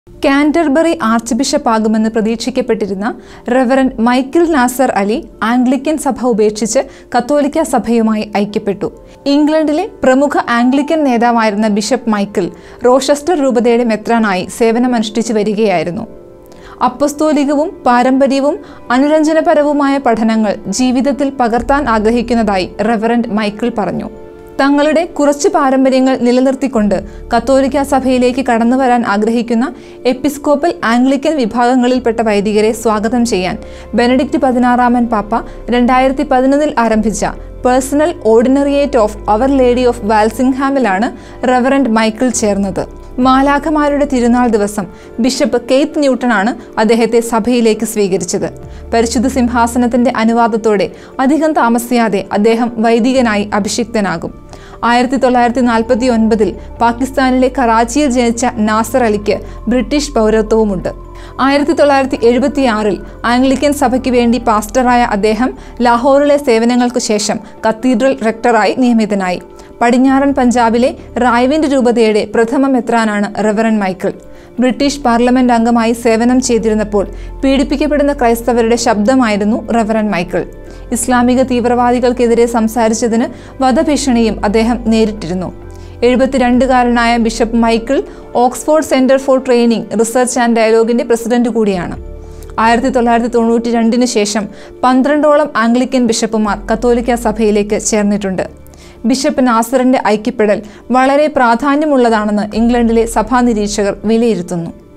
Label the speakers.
Speaker 1: Canterbury arch ബിഷപ്പാകുമെന്ന് പ്രതീക്ഷിക്കപ്പെട്ടിരുന്ന reverend Michael Nazir Ali Anglican സഭ ഉപേക്ഷിച്ച് കത്തോലിക്ക സഭയുമായി ഐക്യപ്പെട്ടു ഇംഗ്ലണ്ടിലെ പ്രമുഖ ആംഗ്ലിക്കൻ നേതാവായിരുന്ന ബിഷപ്പ് മൈക്കിൾ റോഷസ്റ്റർ രൂപതയുടെ മെത്രാനായി സേവനമനുഷ്ഠിച്ചു വരികയായിരുന്നു അപ്പസ്തോലികവും പാരമ്പര്യവും അനുരഞ്ജനപരവുമായ പഠനങ്ങൾ ജീവിതത്തിൽ പകർത്താൻ ആഗ്രഹിക്കുന്നതായി റെവറൻഡ് മൈക്കിൾ പറഞ്ഞു തങ്ങളുടെ കുറച്ച് പാരമ്പര്യങ്ങൾ നിലനിർത്തിക്കൊണ്ട് കത്തോലിക്ക സഭയിലേക്ക് കടന്നു വരാൻ ആഗ്രഹിക്കുന്ന എപ്പിസ്കോപ്പൽ ആംഗ്ലിക്കൻ വിഭാഗങ്ങളിൽപ്പെട്ട വൈദികരെ സ്വാഗതം ചെയ്യാൻ ബെനഡിക്റ്റ് പതിനാറാമൻ പാപ്പ രണ്ടായിരത്തി പതിനൊന്നിൽ ആരംഭിച്ച personal ordinariate of our lady of വാൽസിംഗ്ഹാമിലാണ് റെവറൻഡ് മൈക്കിൾ ചേർന്നത് മാലാഖമാരുടെ തിരുനാൾ ദിവസം ബിഷപ്പ് കെയ്ത്ത് ന്യൂട്ടനാണ് അദ്ദേഹത്തെ സഭയിലേക്ക് സ്വീകരിച്ചത് പരിശുദ്ധ സിംഹാസനത്തിന്റെ അനുവാദത്തോടെ അധികം താമസിയാതെ അദ്ദേഹം വൈദികനായി അഭിഷിക്തനാകും ആയിരത്തി തൊള്ളായിരത്തി നാൽപ്പത്തി ഒൻപതിൽ പാകിസ്ഥാനിലെ കറാച്ചിയിൽ ജനിച്ച നാസർ അലിക്ക് ബ്രിട്ടീഷ് പൗരത്വവുമുണ്ട് ആയിരത്തി തൊള്ളായിരത്തി എഴുപത്തി ആറിൽ ആംഗ്ലിക്കൻ സഭയ്ക്ക് വേണ്ടി പാസ്റ്ററായ അദ്ദേഹം ലാഹോറിലെ സേവനങ്ങൾക്ക് ശേഷം കത്തീഡ്രൽ റെക്ടറായി നിയമിതനായി പടിഞ്ഞാറൻ പഞ്ചാബിലെ റായ്വിൻഡ് രൂപതയുടെ പ്രഥമ മെത്രാനാണ് റെവറൻ മൈക്കിൾ ബ്രിട്ടീഷ് പാർലമെന്റ് അംഗമായി സേവനം ചെയ്തിരുന്നപ്പോൾ പീഡിപ്പിക്കപ്പെടുന്ന ക്രൈസ്തവരുടെ ശബ്ദമായിരുന്നു റെവറൻ മൈക്കിൾ ഇസ്ലാമിക തീവ്രവാദികൾക്കെതിരെ സംസാരിച്ചതിന് വധഭീഷണിയും അദ്ദേഹം നേരിട്ടിരുന്നു എഴുപത്തിരണ്ടുകാരനായ bishop Michael Oxford centre for training research and ഡയലോഗിന്റെ പ്രസിഡന്റ് കൂടിയാണ് ആയിരത്തി തൊള്ളായിരത്തി തൊണ്ണൂറ്റി രണ്ടിന് ശേഷം പന്ത്രണ്ടോളം ആംഗ്ലിക്കൻ ബിഷപ്പുമാർ കത്തോലിക്ക സഭയിലേക്ക് ചേർന്നിട്ടുണ്ട് ബിഷപ്പ് നാസറിന്റെ ഐക്യപ്പെടൽ വളരെ പ്രാധാന്യമുള്ളതാണെന്ന് ഇംഗ്ലണ്ടിലെ സഭാ നിരീക്ഷകർ വിലയിരുത്തുന്നു